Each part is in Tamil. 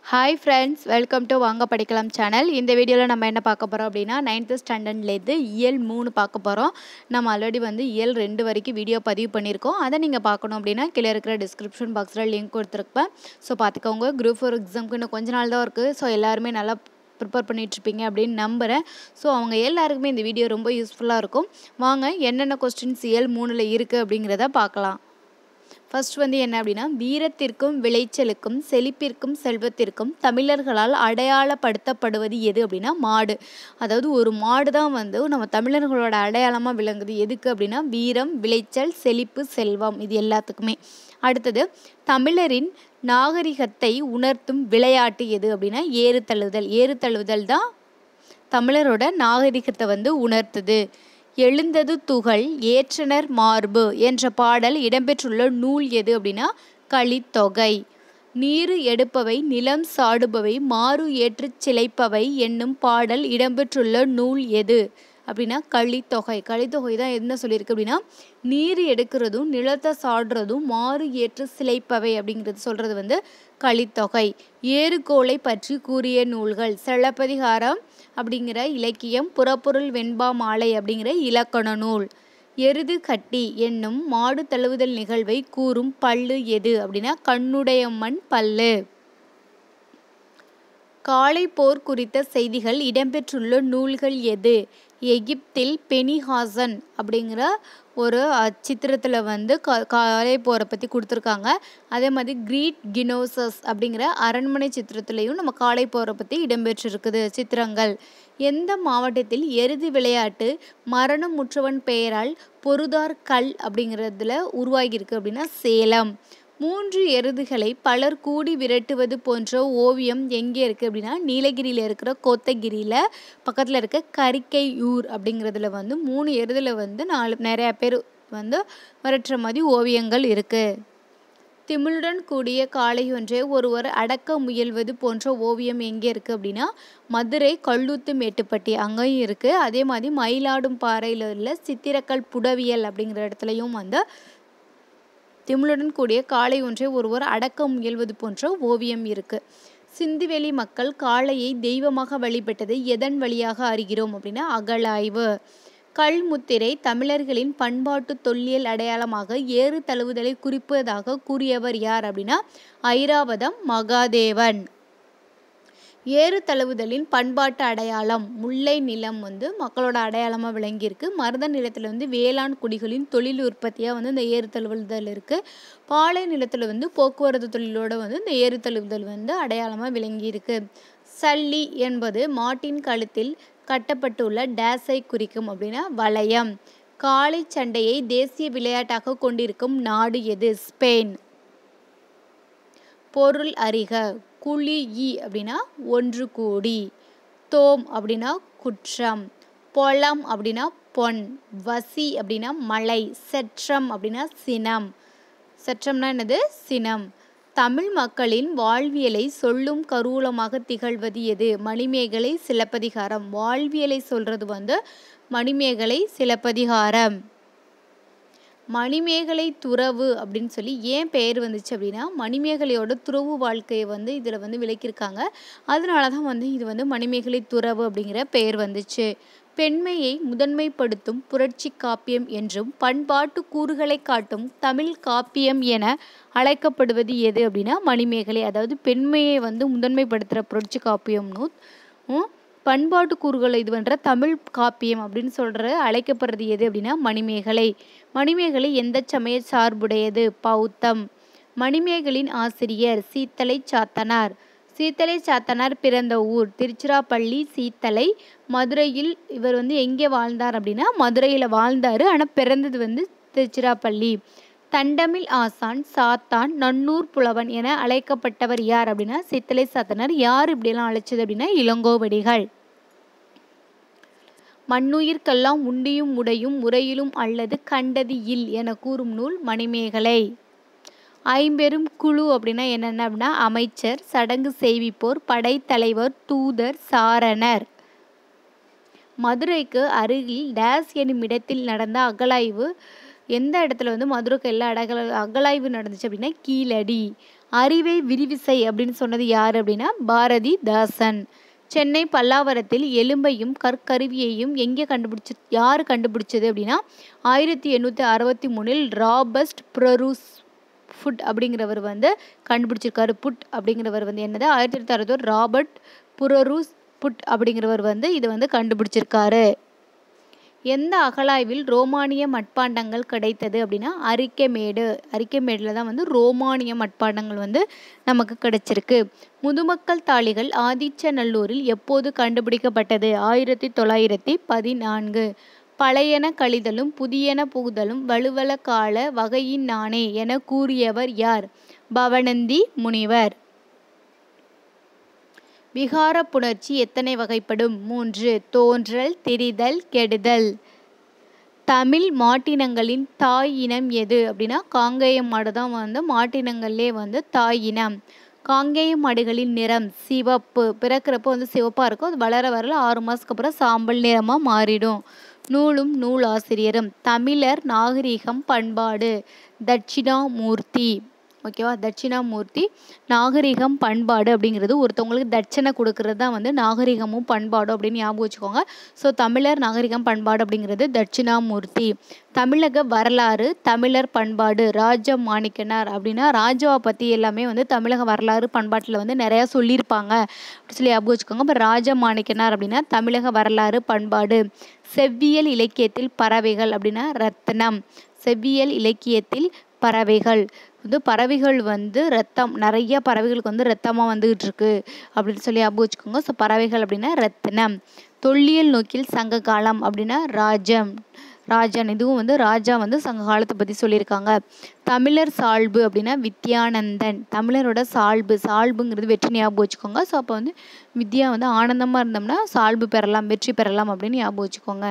ஹாய் ஃப்ரெண்ட்ஸ் வெல்கம் டு வாங்க படிக்கலாம் சேனல் இந்த வீடியோவில் நம்ம என்ன பார்க்க போகிறோம் அப்படின்னா நைன்த்து ஸ்டாண்டர்ட்லேருந்து இயல் மூணு பார்க்க போகிறோம் நம்ம ஆல்ரெடி வந்து இயல் ரெண்டு வரைக்கும் வீடியோ பதிவு பண்ணியிருக்கோம் அதை நீங்கள் பார்க்கணும் அப்படின்னா கீழே இருக்கிற டிஸ்கிரிப்ஷன் பாக்ஸில் லிங்க் கொடுத்துருப்பேன் ஸோ பார்த்துக்கோங்க குரூப் ஃபோர் எக்ஸாமுக்கு இன்னும் கொஞ்ச நாள் தான் இருக்குது ஸோ எல்லாருமே நல்லா ப்ரிப்பேர் பண்ணிகிட்ருப்பீங்க அப்படின்னு நம்புகிறேன் ஸோ அவங்க எல்லாருக்குமே இந்த வீடியோ ரொம்ப யூஸ்ஃபுல்லாக இருக்கும் வாங்க என்னென்ன கொஸ்டின்ஸ் இயல் மூணில் இருக்குது அப்படிங்கிறத பார்க்கலாம் ஃபர்ஸ்ட் வந்து என்ன அப்படின்னா வீரத்திற்கும் விளைச்சலுக்கும் செழிப்பிற்கும் செல்வத்திற்கும் தமிழர்களால் அடையாளப்படுத்தப்படுவது எது அப்படின்னா மாடு அதாவது ஒரு மாடு தான் வந்து நம்ம தமிழர்களோட அடையாளமாக விளங்குது எதுக்கு அப்படின்னா வீரம் விளைச்சல் செழிப்பு செல்வம் இது எல்லாத்துக்குமே அடுத்தது தமிழரின் நாகரிகத்தை உணர்த்தும் விளையாட்டு எது அப்படின்னா ஏறு தழுவுதல் ஏறு தழுவுதல் தான் தமிழரோட நாகரிகத்தை வந்து உணர்த்துது எழுந்தது துகள் ஏற்றனர் மார்பு என்ற பாடல் இடம்பெற்றுள்ள நூல் எது அப்படின்னா களித்தொகை நீரு எடுப்பவை நிலம் சாடுபவை மாறு ஏற்றுச் சிலைப்பவை என்னும் பாடல் இடம்பெற்றுள்ள நூல் எது அப்படின்னா களித்தொகை களித்தொகை தான் என்ன சொல்லியிருக்கு அப்படின்னா நீர் எடுக்கிறதும் நிலத்தை சாடுறதும் மாறு ஏற்று சிலைப்பவை அப்படிங்கிறது சொல்கிறது வந்து களித்தொகை ஏறுகோலை பற்றி கூறிய நூல்கள் சிலப்பதிகாரம் அப்படிங்கிற இலக்கியம் புறப்பொருள் வெண்பா மாலை அப்படிங்கிற இலக்கண நூல் எருது கட்டி என்னும் மாடு தழுவுதல் நிகழ்வை கூறும் பல்லு எது அப்படின்னா கண்ணுடையம்மன் பல்லு காளை போர் குறித்த செய்திகள் இடம்பெற்றுள்ள நூல்கள் எது எகிப்தில் பெனிஹாசன் அப்படிங்கிற ஒரு சித்திரத்தில் வந்து கா காளை போரை பற்றி கொடுத்துருக்காங்க அதே மாதிரி கிரீட் கினோசஸ் அப்படிங்கிற அரண்மனை சித்திரத்துலேயும் நம்ம காளை போரை பற்றி இடம்பெற்றிருக்குது சித்திரங்கள் எந்த மாவட்டத்தில் எருது விளையாட்டு மரணம் முற்றவன் பெயரால் பொருதார் கல் அப்படிங்கிறதுல உருவாகியிருக்கு அப்படின்னா சேலம் மூன்று எருதுகளை பலர் கூடி விரட்டுவது போன்ற ஓவியம் எங்கே இருக்குது அப்படின்னா நீலகிரியில் இருக்கிற கோத்தகிரியில் பக்கத்தில் இருக்க கரிக்கையூர் அப்படிங்கிறதுல வந்து மூணு எருதில் வந்து நாலு நிறையா பேர் வந்து விரட்டுற மாதிரி ஓவியங்கள் இருக்குது திமிழுடன் கூடிய காளை ஒன்றை ஒருவர் அடக்க முயல்வது போன்ற ஓவியம் எங்கே இருக்குது அப்படின்னா மதுரை கல்லூத்து மேட்டுப்பட்டி அங்கேயும் இருக்குது அதே மாதிரி மயிலாடும் பாறையில் உள்ள சித்திரக்கல் புடவியல் அப்படிங்கிற இடத்துலையும் வந்து திமிழுடன் கூடிய காளை ஒன்றை ஒருவர் அடக்க முயல்வது போன்ற ஓவியம் இருக்கு சிந்துவெளி மக்கள் காளையை தெய்வமாக வழிபட்டது எதன் வழியாக அறிகிறோம் அப்படின்னா அகழாய்வு கல்முத்திரை தமிழர்களின் பண்பாட்டு தொல்லியல் அடையாளமாக ஏறு தழுவுதலை குறிப்பதாக கூறியவர் யார் அப்படின்னா ஐராவதம் மகாதேவன் ஏறு தழுவுதலின் பண்பாட்டு அடையாளம் முல்லை நிலம் வந்து மக்களோட அடையாளமாக விளங்கியிருக்கு மருத நிலத்தில் வந்து வேளாண் குடிகளின் தொழில் உற்பத்தியாக வந்து இந்த ஏறு தழுவுதல் இருக்குது பாலை நிலத்தில் வந்து போக்குவரத்து தொழிலோடு வந்து இந்த ஏறு தழுவுதல் வந்து அடையாளமாக விளங்கியிருக்கு சல்லி என்பது மாட்டின் கழுத்தில் கட்டப்பட்டுள்ள டேஸை குறிக்கும் அப்படின்னா வளையம் காளை சண்டையை தேசிய விளையாட்டாக கொண்டிருக்கும் நாடு எது ஸ்பெயின் பொருள் அறிக குழி ஈ அப்படின்னா ஒன்று கூடி தோம் அப்படின்னா குற்றம் பொலம் அப்படின்னா பொன் வசி அப்படின்னா மலை செற்றம் அப்படின்னா சினம் செற்றம்னா என்னது சினம் தமிழ் மக்களின் வாழ்வியலை சொல்லும் கருவூலமாக திகழ்வது எது மணிமேகலை சிலப்பதிகாரம் வாழ்வியலை சொல்றது வந்து மணிமேகலை சிலப்பதிகாரம் மணிமேகலை துறவு அப்படின்னு சொல்லி ஏன் பெயர் வந்துச்சு அப்படின்னா மணிமேகலையோட துறவு வாழ்க்கையை வந்து இதில் வந்து விளக்கியிருக்காங்க அதனால தான் வந்து இது வந்து மணிமேகலை துறவு அப்படிங்கிற பெயர் வந்துச்சு பெண்மையை முதன்மைப்படுத்தும் புரட்சி காப்பியம் என்றும் பண்பாட்டு கூறுகளை காட்டும் தமிழ் காப்பியம் என அழைக்கப்படுவது எது அப்படின்னா மணிமேகலை அதாவது பெண்மையை வந்து முதன்மைப்படுத்துகிற புரட்சி காப்பியம்னு பண்பாட்டு கூறுகளை இது பண்ணுற தமிழ் காப்பியம் அப்படின்னு சொல்கிற அழைக்கப்படுறது எது அப்படின்னா மணிமேகலை மணிமேகலை எந்த சமய சார்புடையது பௌத்தம் மணிமேகலின் ஆசிரியர் சீத்தலை சாத்தனார் சீத்தலை சாத்தனார் பிறந்த ஊர் திருச்சிராப்பள்ளி சீத்தலை மதுரையில் இவர் வந்து எங்கே வாழ்ந்தார் அப்படின்னா மதுரையில் வாழ்ந்தார் ஆனால் பிறந்தது வந்து திருச்சிராப்பள்ளி தண்டமிழ் ஆசான் சாத்தான் நன்னூர் புலவன் என அழைக்கப்பட்டவர் யார் அப்படின்னா சித்தலை சாத்தனார் யார் இப்படியெல்லாம் அழைச்சது அப்படின்னா இளங்கோவடிகள் மண்ணுயிர்க்கெல்லாம் உண்டியும் உடையும் முறையிலும் அல்லது கண்டது இல் என கூறும் நூல் மணிமேகலை ஐம்பெரும் குழு அப்படின்னா என்னென்ன அப்படின்னா அமைச்சர் சடங்கு செய்விப்போர் படைத்தலைவர் தூதர் சாரணர் மதுரைக்கு அருகில் டேஸ் எனும் இடத்தில் நடந்த அகழாய்வு எந்த இடத்துல வந்து மதுரைக்கு எல்லா அடகல அகழாய்வு நடந்துச்சு அப்படின்னா கீழடி அறிவை விரிவிசை அப்படின்னு சொன்னது யார் அப்படின்னா பாரதிதாசன் சென்னை பல்லாவரத்தில் எலும்பையும் கற்கருவியையும் எங்கே கண்டுபிடிச்சு யார் கண்டுபிடிச்சது அப்படின்னா ஆயிரத்தி எண்ணூற்றி அறுபத்தி மூணில் ராபஸ்ட் ப்ரொரூஸ் ஃபுட் அப்படிங்கிறவர் வந்து கண்டுபிடிச்சிருக்காரு புட் அப்படிங்கிறவர் வந்து என்னது ஆயிரத்தி தொள்ளாயிரத்தி அறுபத்தோரு ராபர்ட் புரரூஸ் புட் அப்படிங்கிறவர் வந்து இதை வந்து கண்டுபிடிச்சிருக்காரு எந்த அகழாய்வில் ரோமானிய மட்பாண்டங்கள் கிடைத்தது அப்படின்னா அரிக்கமேடு அரிக்கமேடில் தான் வந்து ரோமானிய மட்பாண்டங்கள் வந்து நமக்கு கிடைச்சிருக்கு முதுமக்கள் தாளிகள் ஆதிச்சநல்லூரில் எப்போது கண்டுபிடிக்கப்பட்டது ஆயிரத்தி தொள்ளாயிரத்தி பதினான்கு பழையன கழிதலும் புதியன புகுதலும் வலுவல கால வகையின் நானே என கூறியவர் யார் பவனந்தி முனிவர் விகார புணர்ச்சி எத்தனை வகைப்படும் மூன்று தோன்றல் திரிதல் கெடுதல் தமிழ் மாட்டினங்களின் தாய் இனம் எது அப்படின்னா காங்கேய மாடு தான் வந்து மாட்டினங்கள்லே வந்து தாய் இனம் காங்கேய மாடுகளின் நிறம் சிவப்பு பிறக்கிறப்போ வந்து சிவப்பாக இருக்கும் அது வளர வரல ஆறு மாதத்துக்கு அப்புறம் சாம்பல் நிறமாக மாறிடும் நூலும் நூல் ஆசிரியரும் தமிழர் நாகரிகம் பண்பாடு தட்சிணாமூர்த்தி ஓகேவா தட்சிணாமூர்த்தி நாகரிகம் பண்பாடு அப்படிங்கிறது ஒருத்தவங்களுக்கு தட்சணை கொடுக்கறது தான் வந்து நாகரிகமும் பண்பாடும் அப்படின்னு ஞாபகம் வச்சுக்கோங்க ஸோ தமிழர் நாகரிகம் பண்பாடு அப்படிங்கிறது தட்சிணாமூர்த்தி தமிழக வரலாறு தமிழர் பண்பாடு ராஜ மாணிக்கனார் அப்படின்னா ராஜாவை பற்றி எல்லாமே வந்து தமிழக வரலாறு பண்பாட்டில் வந்து நிறையா சொல்லியிருப்பாங்க அப்படி சொல்லி ஞாபகம் வச்சுக்கோங்க இப்போ ராஜ மாணிக்கனார் அப்படின்னா தமிழக வரலாறு பண்பாடு செவ்வியல் இலக்கியத்தில் பறவைகள் அப்படின்னா ரத்னம் செவ்வியல் இலக்கியத்தில் பறவைகள் வந்து பறவைகள் வந்து ரத்தம் நிறைய பறவைகளுக்கு வந்து ரத்தமாக வந்துகிட்டு இருக்கு அப்படின்னு சொல்லி ஞாபகம் வச்சுக்கோங்க ஸோ பறவைகள் அப்படின்னா ரத்தினம் தொல்லியல் நோக்கில் சங்க காலம் அப்படின்னா ராஜம் ராஜன் இதுவும் வந்து ராஜா வந்து சங்க காலத்தை பற்றி சொல்லியிருக்காங்க தமிழர் சால்பு அப்படின்னா வித்யானந்தன் தமிழரோட சால்பு சால்புங்கிறது வெற்றி ஞாபகம் வச்சுக்கோங்க ஸோ அப்போ வந்து வித்யா வந்து ஆனந்தமாக இருந்தோம்னா சால்பு பெறலாம் வெற்றி பெறலாம் அப்படின்னு ஞாபகம் வச்சுக்கோங்க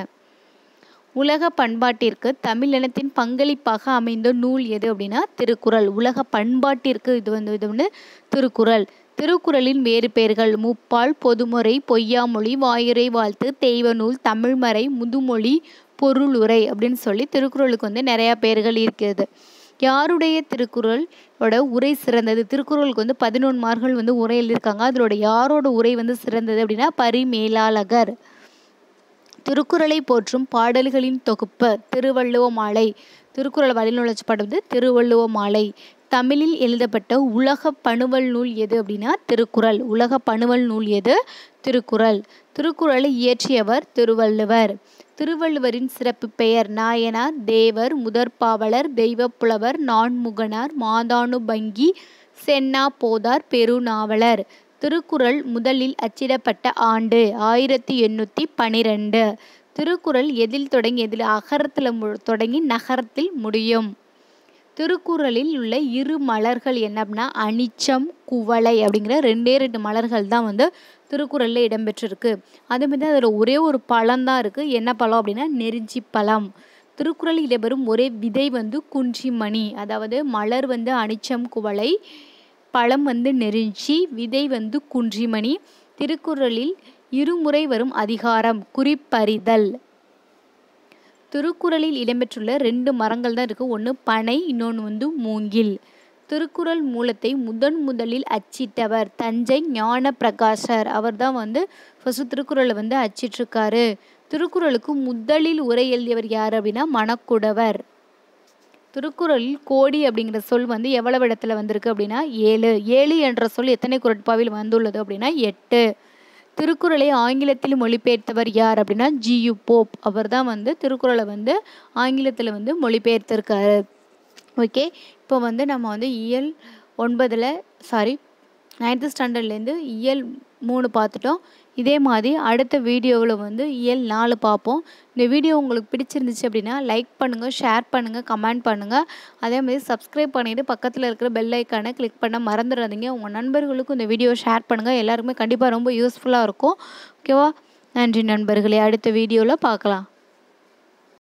உலக பண்பாட்டிற்கு தமிழினத்தின் பங்களிப்பாக அமைந்த நூல் எது அப்படின்னா திருக்குறள் உலக பண்பாட்டிற்கு இது வந்து இது வந்து திருக்குறள் திருக்குறளின் வேறு பெயர்கள் முப்பால் பொதுமுறை பொய்யாமொழி வாயுரை வாழ்த்து தெய்வ நூல் தமிழ்மறை முதுமொழி பொருளுரை அப்படின்னு சொல்லி திருக்குறளுக்கு வந்து நிறையா பெயர்கள் இருக்கிறது யாருடைய திருக்குறளோட உரை சிறந்தது திருக்குறளுக்கு வந்து பதினொன்று மார்கள் வந்து உரை எழுதியிருக்காங்க அதோட யாரோட உரை வந்து சிறந்தது அப்படின்னா பரிமேலாளகர் திருக்குறளை போற்றும் பாடல்களின் தொகுப்பு திருவள்ளுவ மாலை திருக்குறளை வழிநுழைச்சு பாடுவது திருவள்ளுவ மாலை தமிழில் எழுதப்பட்ட உலக பணுவல் நூல் எது அப்படின்னா திருக்குறள் உலக பணுவல் நூல் எது திருக்குறள் திருக்குறளை இயற்றியவர் திருவள்ளுவர் திருவள்ளுவரின் சிறப்பு பெயர் நாயனார் தேவர் முதற்பாவலர் தெய்வப்புலவர் நான்முகனார் மாதானுபங்கி சென்னா போதார் பெருநாவலர் திருக்குறள் முதலில் அச்சிடப்பட்ட ஆண்டு ஆயிரத்தி எண்ணூற்றி பனிரெண்டு திருக்குறள் எதில் தொடங்கி எதில் அகரத்தில் மு தொடங்கி நகரத்தில் முடியும் திருக்குறளில் உள்ள இரு மலர்கள் என்ன அப்படின்னா அனிச்சம் குவளை அப்படிங்கிற ரெண்டே ரெண்டு மலர்கள் தான் வந்து திருக்குறளில் இடம்பெற்றிருக்கு அதேமாதிரி தான் அதில் ஒரே ஒரு பழம் தான் இருக்குது என்ன பழம் அப்படின்னா நெருஞ்சி பழம் திருக்குறளில் இடம்பெறும் ஒரே விதை வந்து குன்றிமணி அதாவது மலர் வந்து அனிச்சம் குவளை பழம் வந்து நெருஞ்சி விதை வந்து குன்றிமணி திருக்குறளில் இருமுறை வரும் அதிகாரம் குறிப்பறிதல் திருக்குறளில் இடம்பெற்றுள்ள ரெண்டு மரங்கள் தான் இருக்குது ஒன்று பனை இன்னொன்று வந்து மூங்கில் திருக்குறள் மூலத்தை முதன் முதலில் அச்சிட்டவர் தஞ்சை ஞான பிரகாசர் அவர் தான் வந்து ஃபஸ்ட்டு திருக்குறளை வந்து அச்சிட்ருக்காரு திருக்குறளுக்கு முதலில் உரை எழுதியவர் யார் அப்படின்னா மணக்குடவர் திருக்குறளில் கோடி அப்படிங்கிற சொல் வந்து எவ்வளவு இடத்துல வந்திருக்கு அப்படின்னா ஏழு ஏழு என்ற சொல் எத்தனை குரட்பாவில் வந்துள்ளது அப்படின்னா எட்டு திருக்குறளை ஆங்கிலத்தில் மொழிபெயர்த்தவர் யார் அப்படின்னா ஜியு போப் அவர் தான் வந்து திருக்குறளை வந்து ஆங்கிலத்தில் வந்து மொழிபெயர்த்திருக்காரு ஓகே இப்போ வந்து நம்ம வந்து இயல் ஒன்பதில் சாரி நைன்த்து ஸ்டாண்டர்ட்லேருந்து இயல் மூணு பார்த்துட்டோம் இதே மாதிரி அடுத்த வீடியோவில் வந்து இயல் நாலு பார்ப்போம் இந்த வீடியோ உங்களுக்கு பிடிச்சிருந்துச்சு அப்படின்னா லைக் பண்ணுங்கள் ஷேர் பண்ணுங்கள் கமெண்ட் பண்ணுங்கள் அதே மாதிரி சப்ஸ்கிரைப் பண்ணிவிட்டு பக்கத்தில் இருக்கிற பெல் ஐக்கானை கிளிக் பண்ண மறந்துடாதீங்க உங்கள் நண்பர்களுக்கும் இந்த வீடியோ ஷேர் பண்ணுங்கள் எல்லாருக்குமே கண்டிப்பாக ரொம்ப யூஸ்ஃபுல்லாக இருக்கும் ஓகேவா நன்றி நண்பர்களே அடுத்த வீடியோவில் பார்க்கலாம்